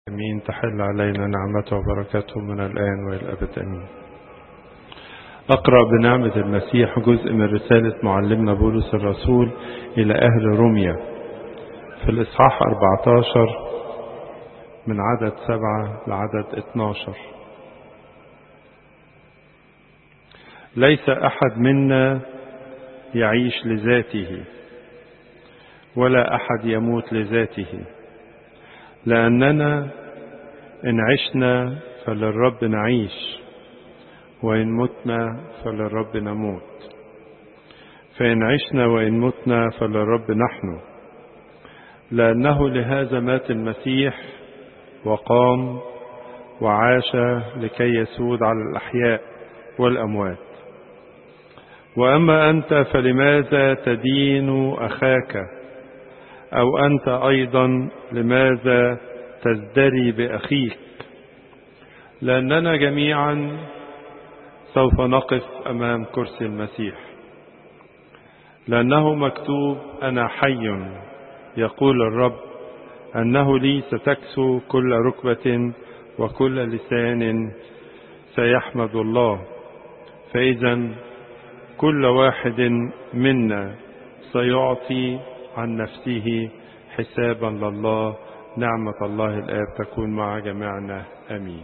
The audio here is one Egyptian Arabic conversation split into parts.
أمين تحل علينا نعمته وبركاته من الآن وإلى الأبد أمين أقرأ بنعمة المسيح جزء من رسالة معلمنا بولس الرسول إلى أهل روميا في الإصحاح 14 من عدد سبعة لعدد 12 ليس أحد منا يعيش لذاته ولا أحد يموت لذاته لأننا إن عشنا فللرب نعيش وإن متنا فللرب نموت فإن عشنا وإن متنا فللرب نحن لأنه لهذا مات المسيح وقام وعاش لكي يسود على الأحياء والأموات وأما أنت فلماذا تدين أخاك أو أنت أيضا لماذا تزدري بأخيك لأننا جميعا سوف نقف أمام كرسي المسيح لأنه مكتوب أنا حي يقول الرب أنه لي ستكسو كل ركبة وكل لسان سيحمد الله فإذا كل واحد منا سيعطي عن نفسه حسابا لله نعمة الله الآب تكون مع جميعنا أمين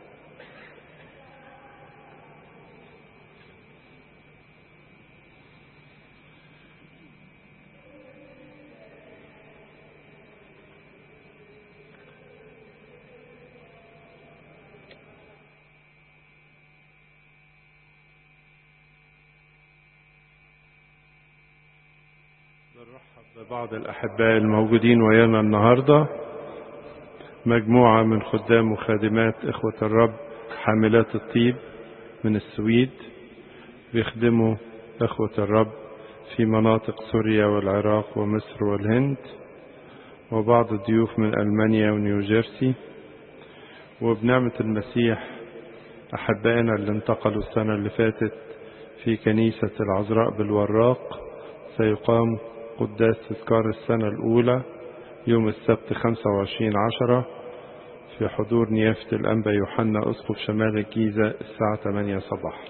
بنرحب ببعض الأحباء الموجودين ويانا النهاردة مجموعة من خدام وخادمات إخوة الرب حاملات الطيب من السويد بيخدموا إخوة الرب في مناطق سوريا والعراق ومصر والهند وبعض الضيوف من ألمانيا ونيوجيرسي وبنعمة المسيح أحبائنا اللي انتقلوا السنة اللي فاتت في كنيسة العذراء بالوراق سيقام قداس تذكار السنة الأولى يوم السبت 25 عشرة في حضور نيافة الأنبا يوحنا أسقف شمال الجيزة الساعة 8 صباح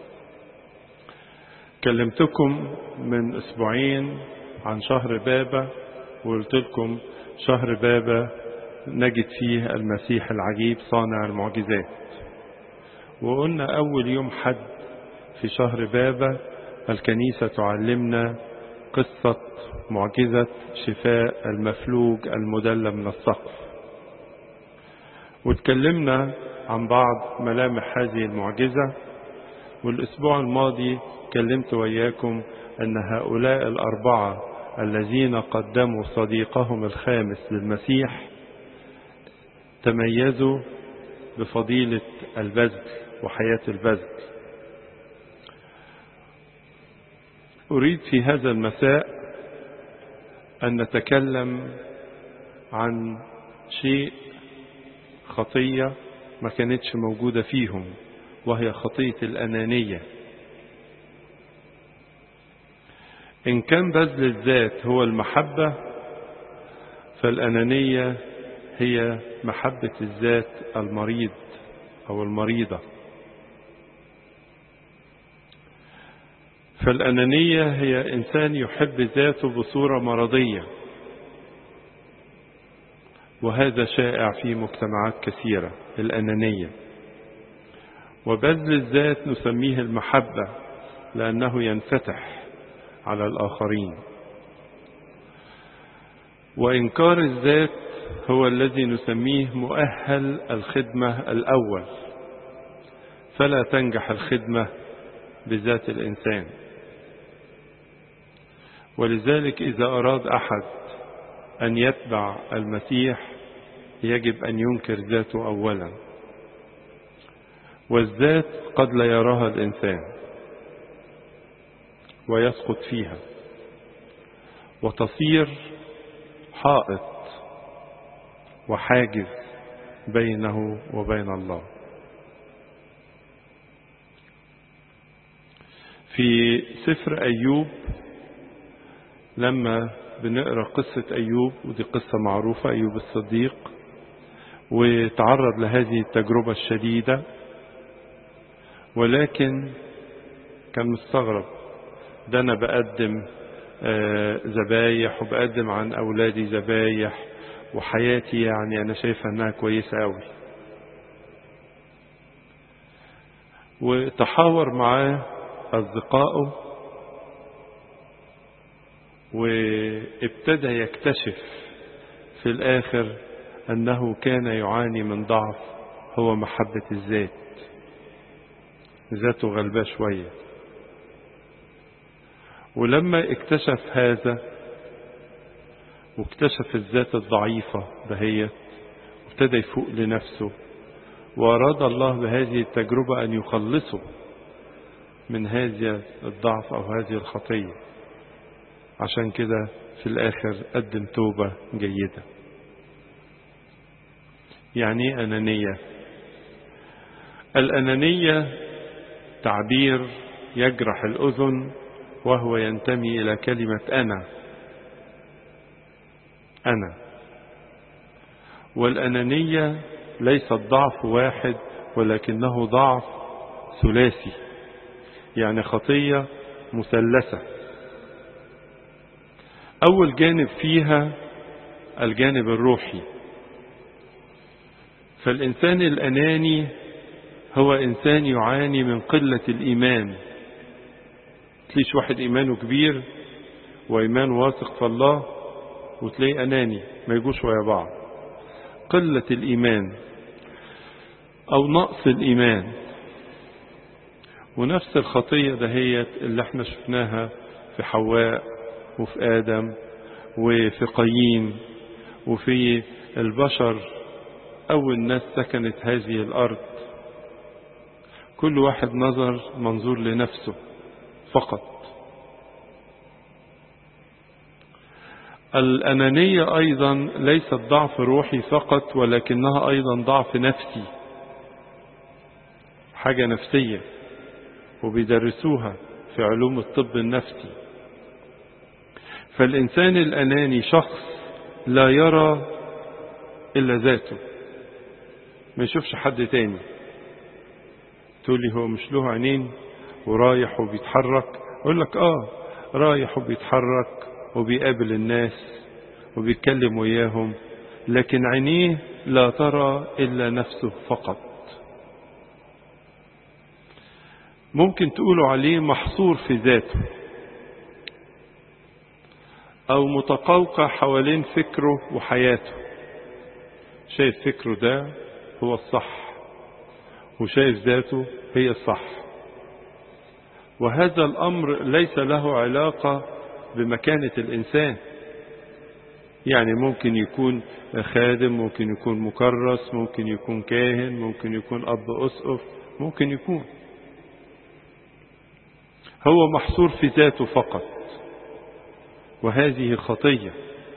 كلمتكم من أسبوعين عن شهر بابا وقلت لكم شهر بابا نجد فيه المسيح العجيب صانع المعجزات وقلنا أول يوم حد في شهر بابا الكنيسة تعلمنا قصة معجزة شفاء المفلوج المدلى من السقف واتكلمنا عن بعض ملامح هذه المعجزة والأسبوع الماضي كلمت وياكم أن هؤلاء الأربعة الذين قدموا صديقهم الخامس للمسيح تميزوا بفضيلة البذل وحياة البذل أريد في هذا المساء أن نتكلم عن شيء خطية ما كانتش موجودة فيهم وهي خطية الأنانية إن كان بذل الذات هو المحبة فالأنانية هي محبة الذات المريض أو المريضة فالأنانية هي إنسان يحب ذاته بصورة مرضية وهذا شائع في مجتمعات كثيرة الأنانية وبذل الذات نسميه المحبة لأنه ينفتح على الآخرين وإنكار الذات هو الذي نسميه مؤهل الخدمة الأول فلا تنجح الخدمة بذات الإنسان ولذلك إذا أراد أحد أن يتبع المسيح يجب أن ينكر ذاته أولا والذات قد لا يراها الإنسان ويسقط فيها وتصير حائط وحاجز بينه وبين الله في سفر أيوب لما بنقرا قصة أيوب ودي قصة معروفة أيوب الصديق وتعرض لهذه التجربة الشديدة ولكن كان مستغرب ده أنا بقدم ذبايح وبقدم عن أولادي ذبايح وحياتي يعني أنا شايفها أنها كويسة أوي وتحاور معاه أصدقائه وابتدى يكتشف في الآخر أنه كان يعاني من ضعف هو محبة الذات ذاته غلبة شوية ولما اكتشف هذا واكتشف الذات الضعيفة دهيت ابتدى يفوق لنفسه وأراد الله بهذه التجربة أن يخلصه من هذا الضعف أو هذه الخطية عشان كده في الآخر قدم توبة جيدة يعني أنانية الأنانية تعبير يجرح الأذن وهو ينتمي إلى كلمة أنا أنا والأنانية ليست ضعف واحد ولكنه ضعف ثلاثي يعني خطية مثلثة أول جانب فيها الجانب الروحي فالإنسان الأناني هو إنسان يعاني من قلة الإيمان تليش واحد إيمانه كبير وإيمان واثق في الله وتلاقيه أناني ما يجوش ويا بعض قلة الإيمان أو نقص الإيمان ونفس الخطية دهيت اللي احنا شفناها في حواء وفي آدم وفي قايين وفي البشر أول ناس سكنت هذه الأرض كل واحد نظر منظور لنفسه فقط الأنانية أيضا ليست ضعف روحي فقط ولكنها أيضا ضعف نفسي حاجة نفسية وبيدرسوها في علوم الطب النفسي فالإنسان الأناني شخص لا يرى إلا ذاته ما يشوفش حد تاني تقول لي هو مش له عينين ورايح وبيتحرك اقول لك اه رايح وبيتحرك وبيقابل الناس وبيتكلم وياهم لكن عينيه لا ترى الا نفسه فقط ممكن تقولوا عليه محصور في ذاته او متقوقع حوالين فكره وحياته شايف فكره ده هو الصح وشايف ذاته هي الصح وهذا الأمر ليس له علاقة بمكانة الإنسان يعني ممكن يكون خادم ممكن يكون مكرس ممكن يكون كاهن ممكن يكون أب أسقف ممكن يكون هو محصور في ذاته فقط وهذه خطية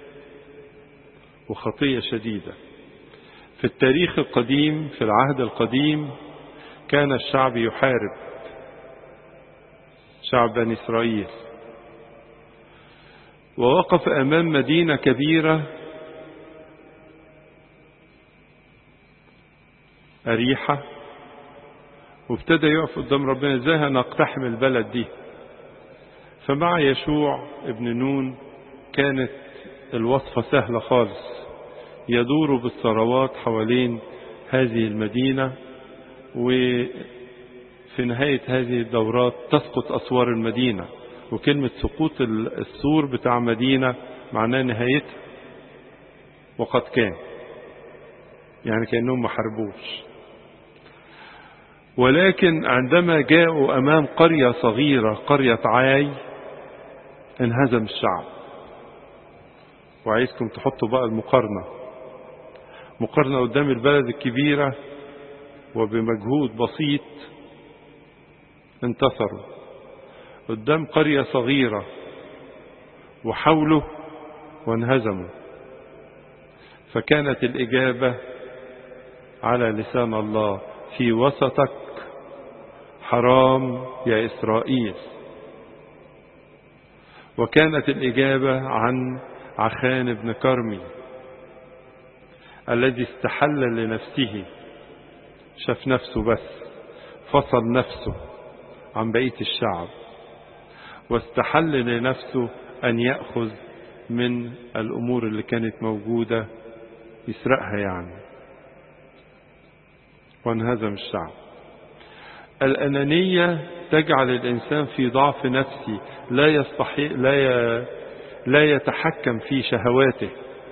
وخطية شديدة في التاريخ القديم في العهد القديم كان الشعب يحارب شعب بني إسرائيل ووقف أمام مدينة كبيرة أريحة وابتدى يقف قدام ربنا ازاي هنقتحم البلد دي فمع يشوع ابن نون كانت الوصفة سهلة خالص يدور بالثروات حوالين هذه المدينة وفي نهاية هذه الدورات تسقط أسوار المدينة وكلمة سقوط السور بتاع مدينة معناه نهايتها وقد كان يعني كأنهم ما حاربوش ولكن عندما جاءوا أمام قرية صغيرة قرية عاي انهزم الشعب وعايزكم تحطوا بقى المقارنة مقارنة قدام البلد الكبيرة وبمجهود بسيط انتصروا قدام قرية صغيرة وحاولوا وانهزموا فكانت الإجابة على لسان الله في وسطك حرام يا إسرائيل وكانت الإجابة عن عخان بن كرمي الذي استحل لنفسه شاف نفسه بس فصل نفسه عن بقية الشعب واستحل لنفسه أن يأخذ من الأمور اللي كانت موجودة يسرقها يعني وانهزم الشعب الأنانية تجعل الإنسان في ضعف نفسي لا يستحي لا ي... لا يتحكم في شهواته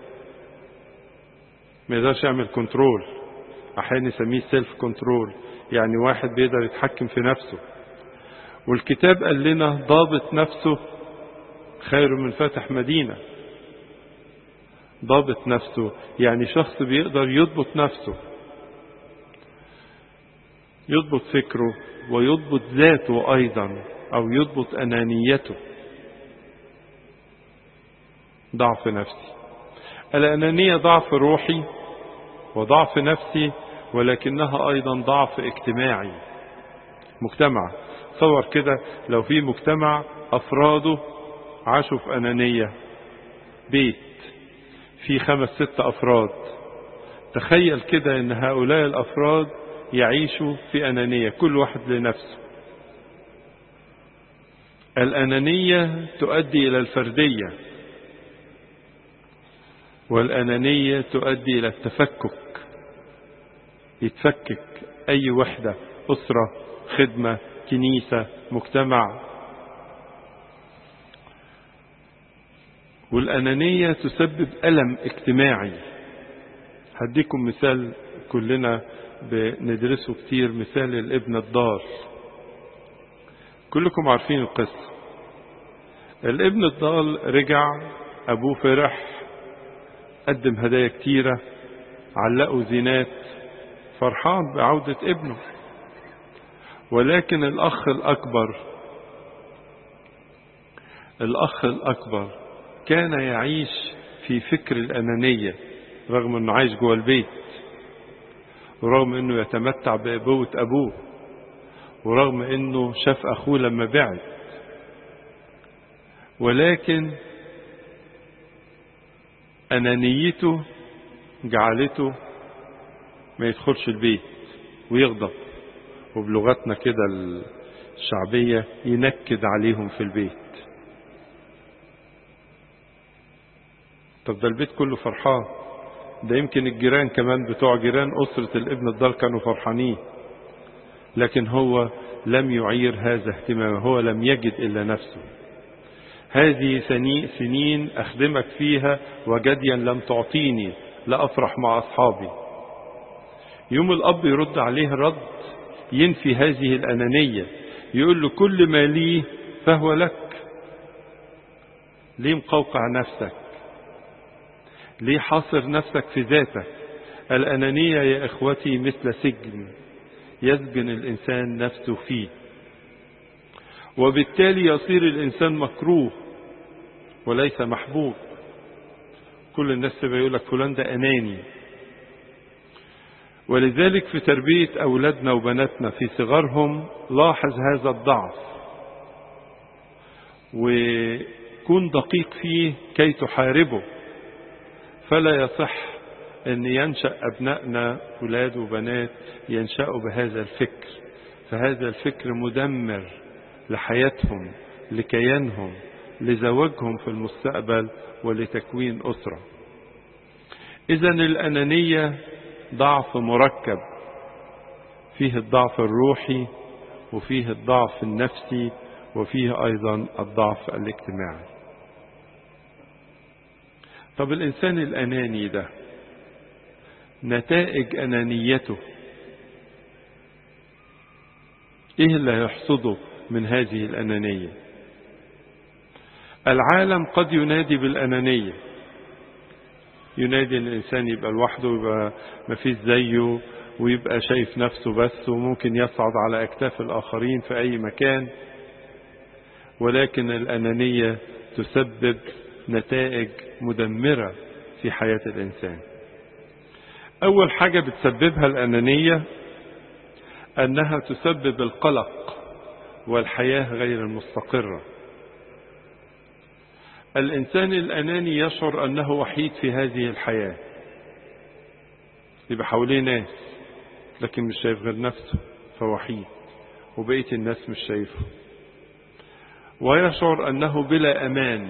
ما يقدرش يعمل كنترول أحيانا يسميه سيلف كنترول يعني واحد بيقدر يتحكم في نفسه والكتاب قال لنا ضابط نفسه خير من فاتح مدينة ضابط نفسه يعني شخص بيقدر يضبط نفسه يضبط فكره ويضبط ذاته أيضا أو يضبط أنانيته ضعف نفسي الأنانية ضعف روحي وضعف نفسي ولكنها أيضا ضعف اجتماعي مجتمع تصور كده لو في مجتمع أفراده عاشوا في أنانية بيت في خمس ست أفراد تخيل كده أن هؤلاء الأفراد يعيشوا في أنانية كل واحد لنفسه الأنانية تؤدي إلى الفردية والأنانية تؤدي إلى التفكك يتفكك أي وحدة أسرة خدمة كنيسة مجتمع والأنانية تسبب ألم اجتماعي هديكم مثال كلنا بندرسه كتير مثال الابن الضال كلكم عارفين القصة الابن الضال رجع أبوه فرح قدم هدايا كتيرة علقوا زينات فرحان بعودة ابنه ولكن الأخ الأكبر الأخ الأكبر كان يعيش في فكر الأنانية رغم أنه عايش جوه البيت ورغم أنه يتمتع بأبوة أبوه ورغم أنه شاف أخوه لما بعد ولكن أنانيته جعلته ما يدخلش البيت ويغضب وبلغتنا كده الشعبية ينكد عليهم في البيت طب ده البيت كله فرحان ده يمكن الجيران كمان بتوع جيران أسرة الابن الضال كانوا فرحانين لكن هو لم يعير هذا اهتمامه هو لم يجد إلا نفسه هذه سنين أخدمك فيها وجديا لم تعطيني لأفرح مع أصحابي يوم الأب يرد عليه رد ينفي هذه الأنانية يقول له كل ما لي فهو لك ليه مقوقع نفسك ليه حاصر نفسك في ذاتك الأنانية يا إخوتي مثل سجن يسجن الإنسان نفسه فيه وبالتالي يصير الإنسان مكروه وليس محبوب كل الناس تبقى يقول لك فلان ده أناني ولذلك في تربية أولادنا وبناتنا في صغرهم لاحظ هذا الضعف وكن دقيق فيه كي تحاربه فلا يصح أن ينشأ أبنائنا أولاد وبنات ينشأوا بهذا الفكر فهذا الفكر مدمر لحياتهم لكيانهم لزواجهم في المستقبل ولتكوين أسرة إذا الأنانية ضعف مركب فيه الضعف الروحي وفيه الضعف النفسي وفيه أيضا الضعف الاجتماعي طب الإنسان الأناني ده نتائج أنانيته إيه اللي هيحصده من هذه الأنانية العالم قد ينادي بالأنانية ينادي ان الانسان يبقى لوحده ويبقى ما فيش زيه ويبقى شايف نفسه بس وممكن يصعد على اكتاف الاخرين في اي مكان ولكن الانانيه تسبب نتائج مدمره في حياه الانسان اول حاجه بتسببها الانانيه انها تسبب القلق والحياه غير المستقره الإنسان الأناني يشعر أنه وحيد في هذه الحياة يبقى حواليه ناس لكن مش شايف غير نفسه فوحيد وبقية الناس مش شايفه ويشعر أنه بلا أمان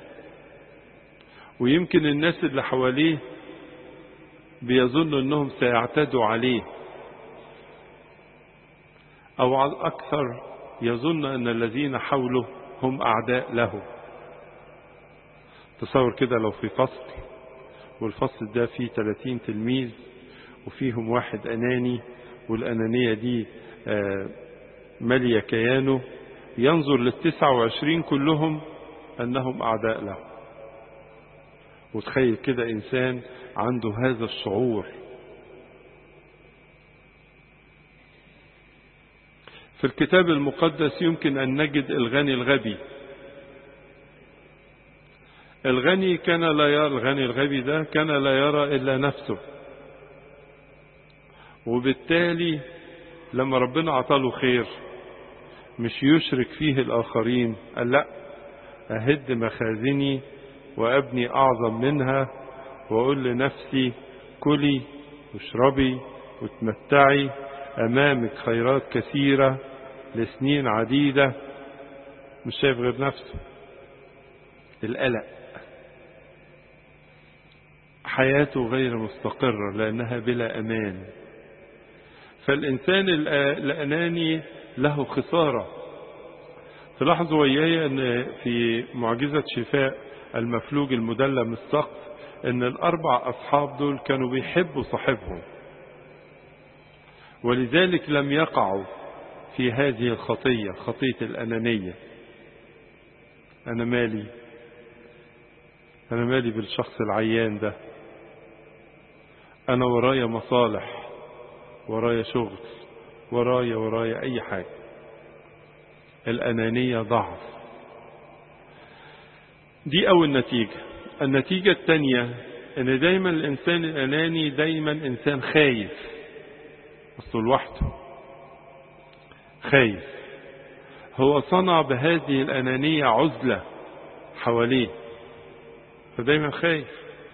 ويمكن الناس اللي حواليه بيظنوا أنهم سيعتدوا عليه أو على الأكثر يظن أن الذين حوله هم أعداء له تصور كده لو في فصل والفصل ده فيه 30 تلميذ وفيهم واحد أناني والأنانية دي مالية كيانه ينظر للتسعة وعشرين كلهم أنهم أعداء له وتخيل كده إنسان عنده هذا الشعور في الكتاب المقدس يمكن أن نجد الغني الغبي الغني كان لا يرى الغني الغبي ده كان لا يرى إلا نفسه وبالتالي لما ربنا عطاله خير مش يشرك فيه الآخرين قال لا أهد مخازني وأبني أعظم منها وأقول لنفسي كلي واشربي وتمتعي أمامك خيرات كثيرة لسنين عديدة مش شايف غير نفسه القلق حياته غير مستقرة لأنها بلا أمان فالإنسان الأناني له خسارة تلاحظوا وياي أن في معجزة شفاء المفلوج المدلم السقف أن الأربع أصحاب دول كانوا بيحبوا صاحبهم ولذلك لم يقعوا في هذه الخطية خطية الأنانية أنا مالي أنا مالي بالشخص العيان ده أنا ورايا مصالح ورايا شغل ورايا ورايا أي حاجة الأنانية ضعف دي أول نتيجة النتيجة الثانية أن دايما الإنسان الأناني دايما إنسان خايف أصله لوحده خايف هو صنع بهذه الأنانية عزلة حواليه فدايما خايف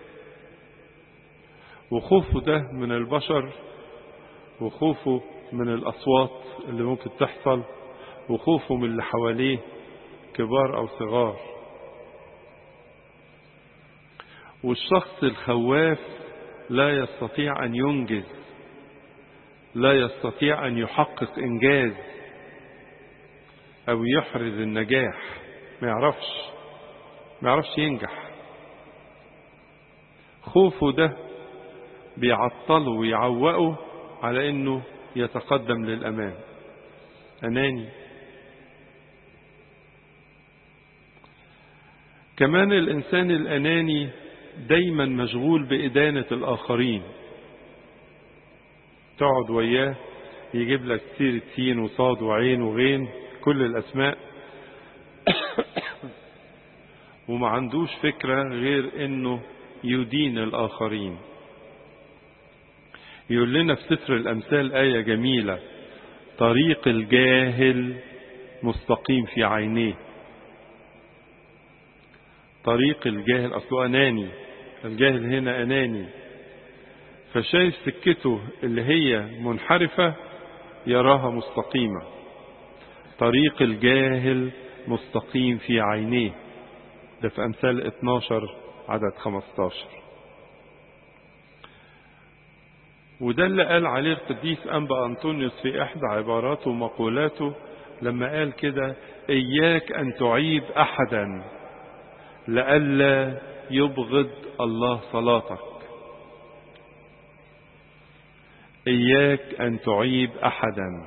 وخوفه ده من البشر وخوفه من الأصوات اللي ممكن تحصل وخوفه من اللي حواليه كبار أو صغار والشخص الخواف لا يستطيع أن ينجز لا يستطيع أن يحقق إنجاز أو يحرز النجاح ما يعرفش ما يعرفش ينجح خوفه ده بيعطله ويعوقه على انه يتقدم للامام اناني كمان الانسان الاناني دايما مشغول بادانه الاخرين تقعد وياه يجيب لك سيره سين وصاد وعين وغين كل الاسماء وما عندوش فكره غير انه يدين الاخرين يقول لنا في سفر الأمثال آية جميلة طريق الجاهل مستقيم في عينيه طريق الجاهل أصله أناني الجاهل هنا أناني فشايف سكته اللي هي منحرفة يراها مستقيمة طريق الجاهل مستقيم في عينيه ده في أمثال 12 عدد 15 وده اللي قال عليه القديس أنبا أنطونيوس في إحدى عباراته ومقولاته لما قال كده إياك أن تعيب أحدا لئلا يبغض الله صلاتك إياك أن تعيب أحدا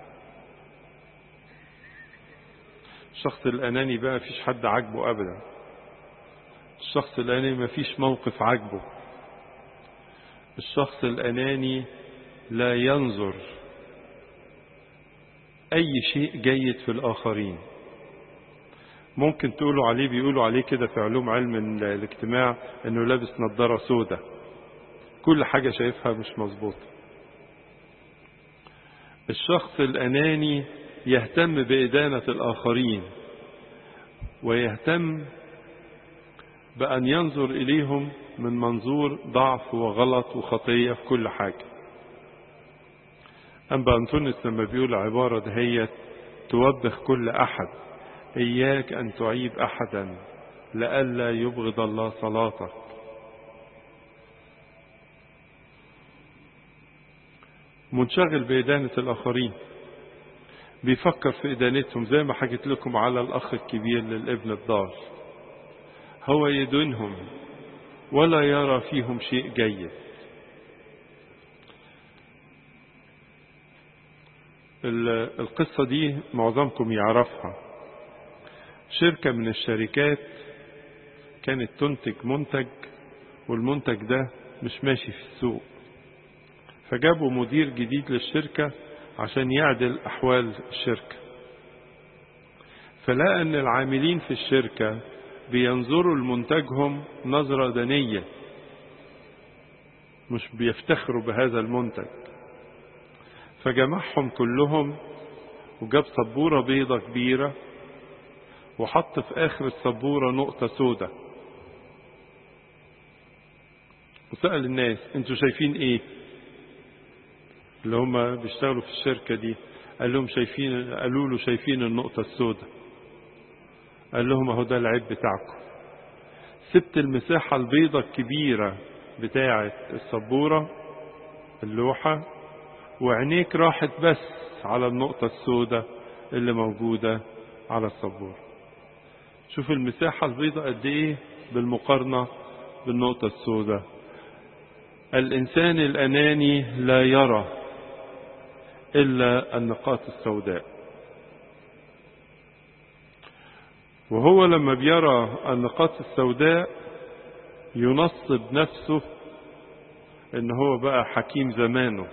الشخص الأناني بقى فيش حد عاجبه أبدا الشخص الأناني ما فيش موقف عاجبه الشخص الأناني لا ينظر أي شيء جيد في الآخرين ممكن تقولوا عليه بيقولوا عليه كده في علوم علم الاجتماع انه لابس نظارة سودة كل حاجة شايفها مش مظبوطة الشخص الأناني يهتم بإدانة الآخرين ويهتم بأن ينظر إليهم من منظور ضعف وغلط وخطية في كل حاجة أنبا أنطونيوس لما بيقول العبارة دهيت توبخ كل أحد إياك أن تعيب أحدا لئلا يبغض الله صلاتك منشغل بإدانة الآخرين بيفكر في إدانتهم زي ما حكيت لكم على الأخ الكبير للابن الضال هو يدينهم ولا يرى فيهم شيء جيد القصة دي معظمكم يعرفها شركة من الشركات كانت تنتج منتج والمنتج ده مش ماشي في السوق فجابوا مدير جديد للشركة عشان يعدل أحوال الشركة فلقى أن العاملين في الشركة بينظروا لمنتجهم نظرة دنية مش بيفتخروا بهذا المنتج فجمعهم كلهم وجاب سبورة بيضة كبيرة وحط في آخر السبورة نقطة سودة وسأل الناس انتوا شايفين ايه اللي هم بيشتغلوا في الشركة دي قال لهم شايفين قالوا له شايفين النقطة السوداء قال لهم اهو ده العيب بتاعكم سبت المساحة البيضة الكبيرة بتاعة السبورة اللوحة وعينيك راحت بس على النقطة السوداء اللي موجودة على السبورة شوف المساحة البيضة قد ايه بالمقارنة بالنقطة السوداء الإنسان الأناني لا يرى إلا النقاط السوداء وهو لما بيرى النقاط السوداء ينصب نفسه ان هو بقى حكيم زمانه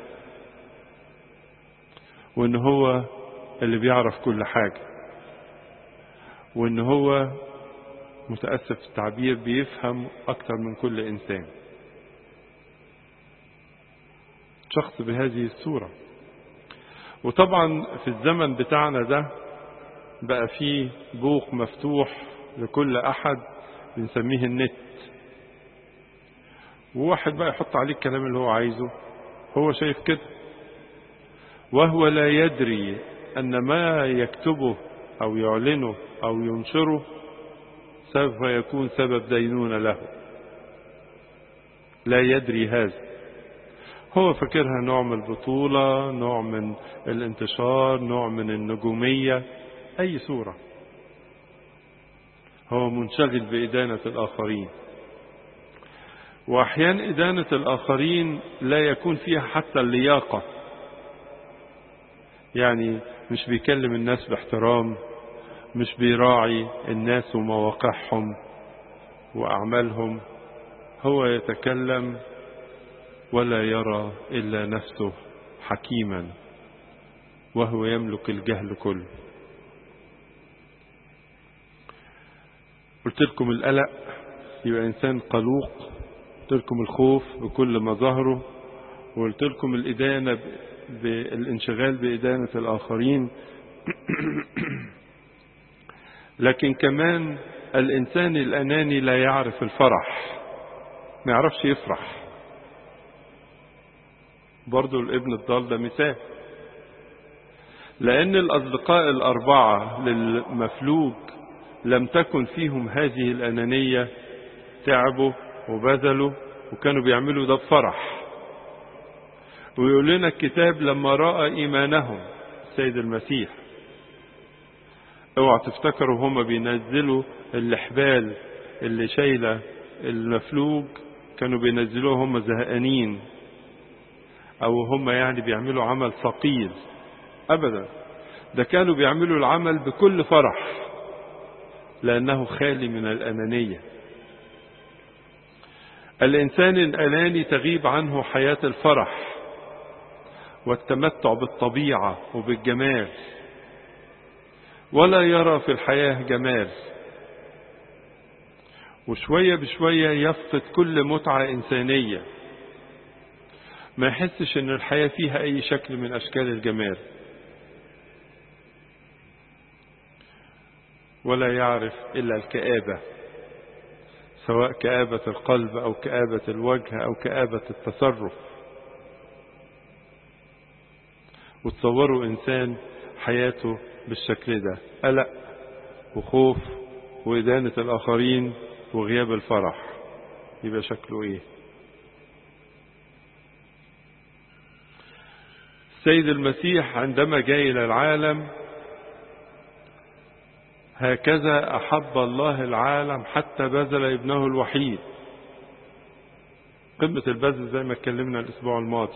وان هو اللي بيعرف كل حاجة وان هو متأسف في التعبير بيفهم اكتر من كل انسان شخص بهذه الصورة وطبعا في الزمن بتاعنا ده بقى فيه بوق مفتوح لكل احد بنسميه النت وواحد بقى يحط عليه الكلام اللي هو عايزه هو شايف كده وهو لا يدري ان ما يكتبه او يعلنه او ينشره سوف يكون سبب دينونة له لا يدري هذا هو فاكرها نوع من البطولة نوع من الانتشار نوع من النجومية أي صورة هو منشغل بإدانة الآخرين وأحيانا إدانة الآخرين لا يكون فيها حتى اللياقة يعني مش بيكلم الناس باحترام مش بيراعي الناس ومواقعهم وأعمالهم هو يتكلم ولا يرى إلا نفسه حكيما وهو يملك الجهل كله قلت لكم القلق يبقى إنسان قلوق قلت لكم الخوف بكل مظاهره وقلت لكم الإدانة بالانشغال بإدانة الآخرين لكن كمان الإنسان الأناني لا يعرف الفرح ما يعرفش يفرح برضو الابن الضال ده مثال لأن الأصدقاء الأربعة للمفلوج لم تكن فيهم هذه الأنانية تعبوا وبذلوا وكانوا بيعملوا ده بفرح ويقول لنا الكتاب لما رأى إيمانهم السيد المسيح اوعى تفتكروا هم بينزلوا الحبال اللي شايلة المفلوج كانوا بينزلوها هم زهقانين او هم يعني بيعملوا عمل ثقيل ابدا ده كانوا بيعملوا العمل بكل فرح لانه خالي من الانانيه الانسان الاناني تغيب عنه حياه الفرح والتمتع بالطبيعه وبالجمال ولا يرى في الحياه جمال وشويه بشويه يفقد كل متعه انسانيه ما يحسش ان الحياة فيها اي شكل من اشكال الجمال ولا يعرف الا الكآبة سواء كآبة القلب أو كآبة الوجه أو كآبة التصرف وتصوروا إنسان حياته بالشكل ده قلق وخوف وإدانة الآخرين وغياب الفرح يبقى شكله إيه السيد المسيح عندما جاء إلى العالم هكذا أحب الله العالم حتى بذل ابنه الوحيد قمة البذل زي ما اتكلمنا الأسبوع الماضي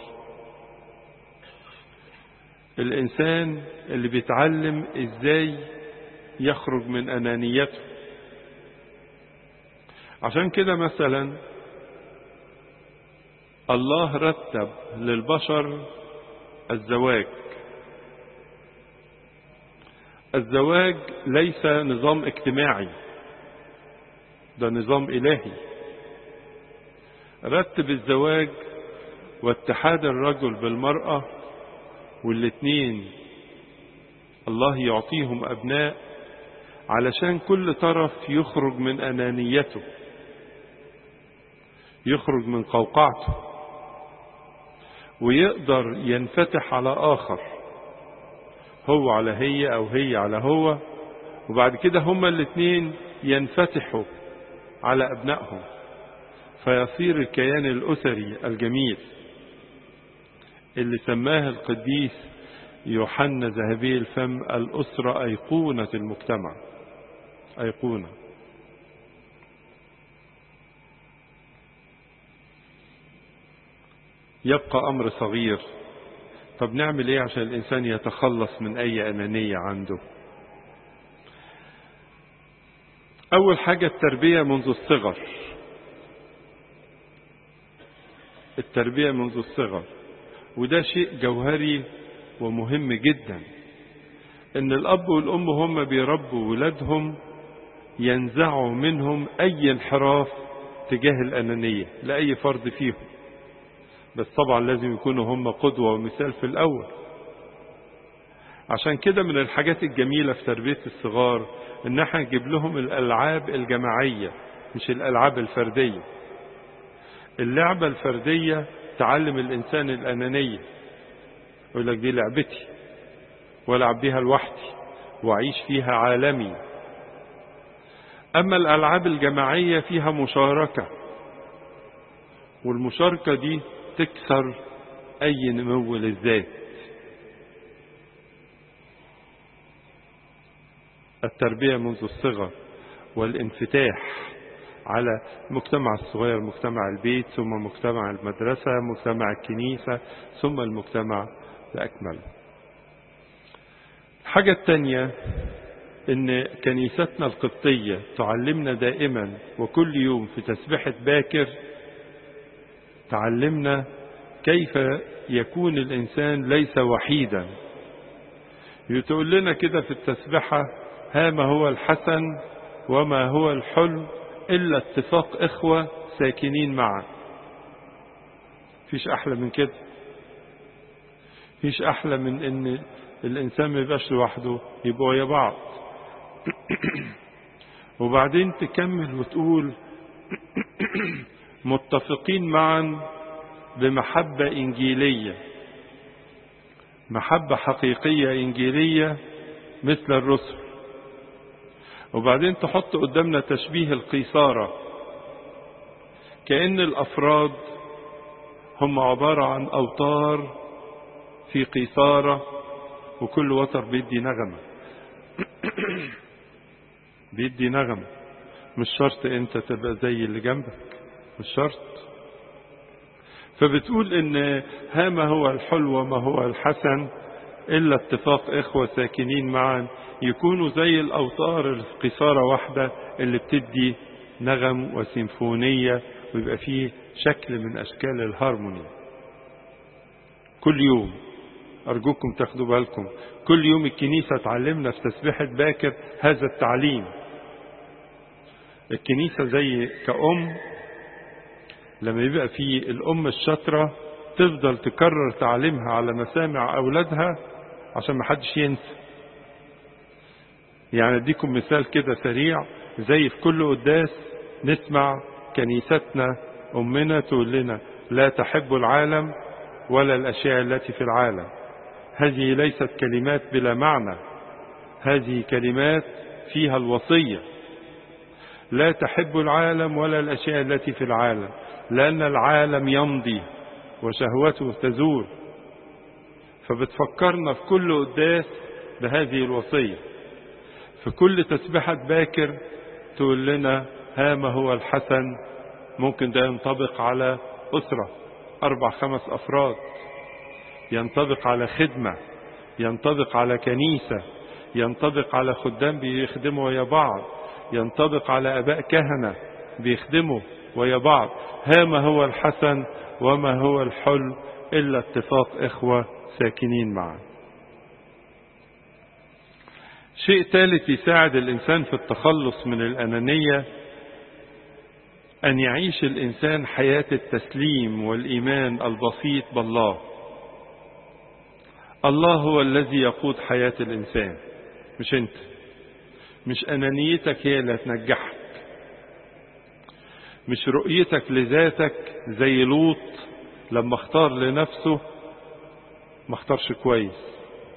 الإنسان اللي بيتعلم إزاي يخرج من أنانيته عشان كده مثلا الله رتب للبشر الزواج الزواج ليس نظام اجتماعي ده نظام إلهي رتب الزواج واتحاد الرجل بالمرأة والاتنين الله يعطيهم أبناء علشان كل طرف يخرج من أنانيته يخرج من قوقعته ويقدر ينفتح على آخر هو على هي أو هي على هو وبعد كده هما الاثنين ينفتحوا على أبنائهم فيصير الكيان الأسري الجميل اللي سماه القديس يوحنا ذهبي الفم الأسرة أيقونة المجتمع أيقونة يبقى أمر صغير طب نعمل ايه عشان الانسان يتخلص من اي انانية عنده اول حاجة التربية منذ الصغر التربية منذ الصغر وده شيء جوهري ومهم جدا ان الاب والام هم بيربوا ولادهم ينزعوا منهم اي انحراف تجاه الانانية لاي فرد فيهم بس طبعا لازم يكونوا هم قدوة ومثال في الأول عشان كده من الحاجات الجميلة في تربية الصغار ان احنا نجيب لهم الألعاب الجماعية مش الألعاب الفردية اللعبة الفردية تعلم الإنسان الأنانية يقول لك دي لعبتي والعب بيها لوحدي وأعيش فيها عالمي أما الألعاب الجماعية فيها مشاركة والمشاركة دي تكسر أي نمو للذات التربية منذ الصغر والانفتاح على المجتمع الصغير مجتمع البيت ثم مجتمع المدرسة مجتمع الكنيسة ثم المجتمع بأكمله الحاجة الثانية ان كنيستنا القبطية تعلمنا دائما وكل يوم في تسبحة باكر تعلمنا كيف يكون الإنسان ليس وحيدا يتقول لنا كده في التسبحة ها ما هو الحسن وما هو الحلو إلا اتفاق إخوة ساكنين معا فيش أحلى من كده فيش أحلى من إن الإنسان ما يبقاش لوحده يبقوا يا بعض وبعدين تكمل وتقول متفقين معا بمحبة إنجيلية محبة حقيقية إنجيلية مثل الرسل وبعدين تحط قدامنا تشبيه القيصارة كأن الأفراد هم عبارة عن أوتار في قيصارة وكل وتر بيدي نغمة بيدي نغمة مش شرط انت تبقى زي اللي جنبك مش شرط فبتقول ان ها ما هو الحلو وما هو الحسن الا اتفاق اخوة ساكنين معا يكونوا زي الاوتار القصارة واحدة اللي بتدي نغم وسيمفونية ويبقى فيه شكل من اشكال الهارموني كل يوم ارجوكم تاخدوا بالكم كل يوم الكنيسة تعلمنا في تسبيحة باكر هذا التعليم الكنيسة زي كأم لما يبقى في الأم الشاطرة تفضل تكرر تعليمها على مسامع أولادها عشان ما حدش ينسى يعني اديكم مثال كده سريع زي في كل قداس نسمع كنيستنا أمنا تقول لنا لا تحب العالم ولا الأشياء التي في العالم هذه ليست كلمات بلا معنى هذه كلمات فيها الوصية لا تحب العالم ولا الأشياء التي في العالم لأن العالم يمضي وشهوته تزول فبتفكرنا في كل قداس بهذه الوصية في كل تسبحة باكر تقول لنا ها ما هو الحسن ممكن ده ينطبق على أسرة أربع خمس أفراد ينطبق على خدمة ينطبق على كنيسة ينطبق على خدام بيخدموا ويا بعض ينطبق على أباء كهنة بيخدموا ويا بعض ها ما هو الحسن وما هو الحل إلا اتفاق إخوة ساكنين معا شيء ثالث يساعد الإنسان في التخلص من الأنانية أن يعيش الإنسان حياة التسليم والإيمان البسيط بالله الله هو الذي يقود حياة الإنسان مش أنت مش أنانيتك هي اللي هتنجحك مش رؤيتك لذاتك زي لوط لما اختار لنفسه ما اختارش كويس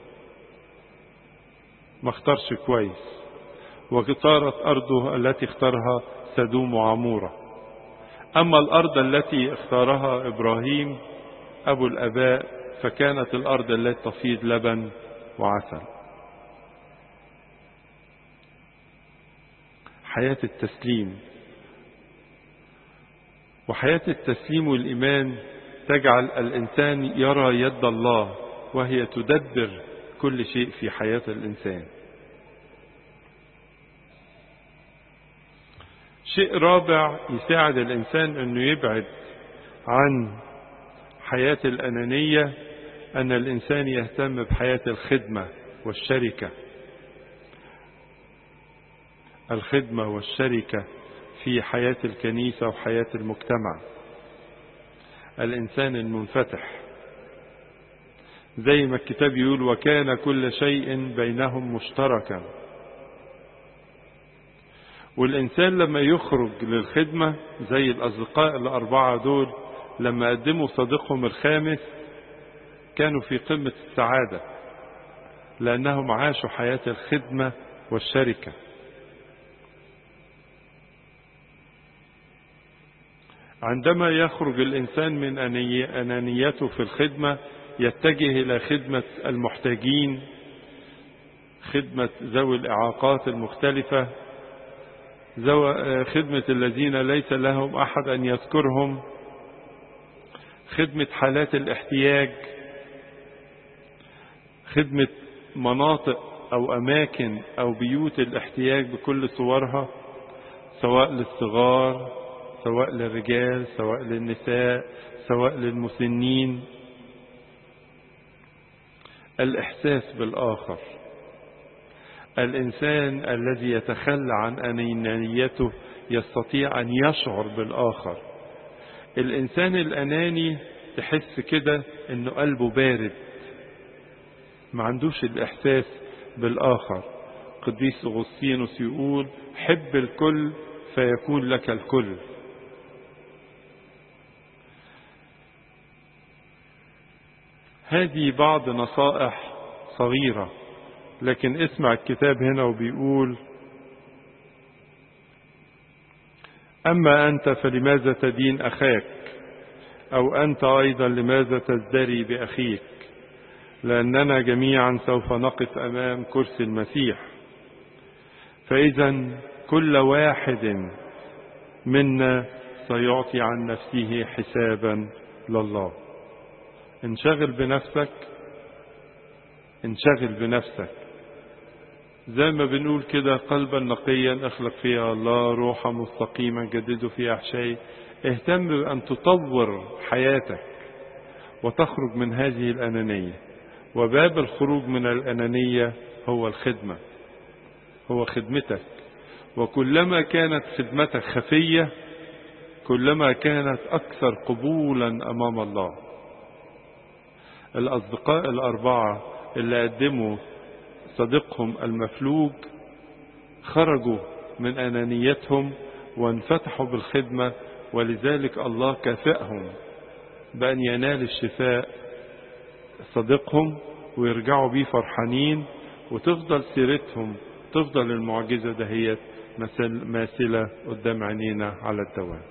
ما اختارش كويس واختارت أرضه التي اختارها سدوم وعمورة أما الأرض التي اختارها إبراهيم أبو الأباء فكانت الأرض التي تفيض لبن وعسل حياة التسليم وحياة التسليم والإيمان تجعل الإنسان يرى يد الله وهي تدبر كل شيء في حياة الإنسان شيء رابع يساعد الإنسان أنه يبعد عن حياة الأنانية أن الإنسان يهتم بحياة الخدمة والشركة الخدمة والشركة في حياة الكنيسة وحياة المجتمع الإنسان المنفتح زي ما الكتاب يقول وكان كل شيء بينهم مشتركا والإنسان لما يخرج للخدمة زي الأصدقاء الأربعة دول لما قدموا صديقهم الخامس كانوا في قمة السعادة لأنهم عاشوا حياة الخدمة والشركة عندما يخرج الإنسان من أنانيته في الخدمة يتجه إلى خدمة المحتاجين خدمة ذوي الإعاقات المختلفة خدمة الذين ليس لهم أحد أن يذكرهم خدمة حالات الاحتياج خدمة مناطق أو أماكن أو بيوت الاحتياج بكل صورها سواء للصغار سواء للرجال سواء للنساء سواء للمسنين الإحساس بالآخر الإنسان الذي يتخلى عن أنانيته يستطيع أن يشعر بالآخر الإنسان الأناني تحس كده إنه قلبه بارد ما عندوش الإحساس بالآخر قديس أغسطينوس يقول حب الكل فيكون لك الكل هذه بعض نصائح صغيرة لكن اسمع الكتاب هنا وبيقول أما أنت فلماذا تدين أخاك أو أنت أيضا لماذا تزدري بأخيك لأننا جميعا سوف نقف أمام كرسي المسيح فإذا كل واحد منا سيعطي عن نفسه حسابا لله انشغل بنفسك انشغل بنفسك زي ما بنقول كده قلبا نقيا اخلق فيها الله روحا مستقيما جدده في احشائي اهتم بان تطور حياتك وتخرج من هذه الانانيه وباب الخروج من الانانيه هو الخدمه هو خدمتك وكلما كانت خدمتك خفيه كلما كانت اكثر قبولا امام الله الأصدقاء الأربعة اللي قدموا صديقهم المفلوج خرجوا من أنانيتهم وانفتحوا بالخدمة ولذلك الله كافئهم بأن ينال الشفاء صديقهم ويرجعوا بيه فرحانين وتفضل سيرتهم تفضل المعجزة دهيت ماثلة قدام عينينا على الدوام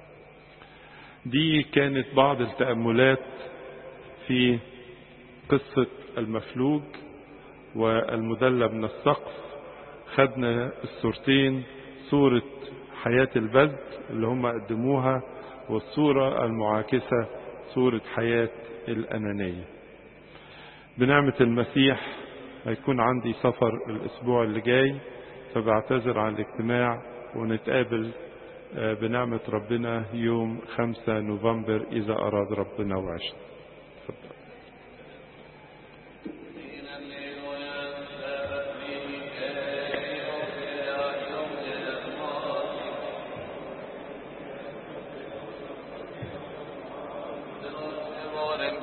دي كانت بعض التأملات في قصة المفلوج والمدلى من السقف خدنا الصورتين صورة حياة البذل اللي هم قدموها والصورة المعاكسة صورة حياة الأنانية بنعمة المسيح هيكون عندي سفر الأسبوع اللي جاي فبعتذر عن الاجتماع ونتقابل بنعمة ربنا يوم 5 نوفمبر إذا أراد ربنا وعشنا تفضل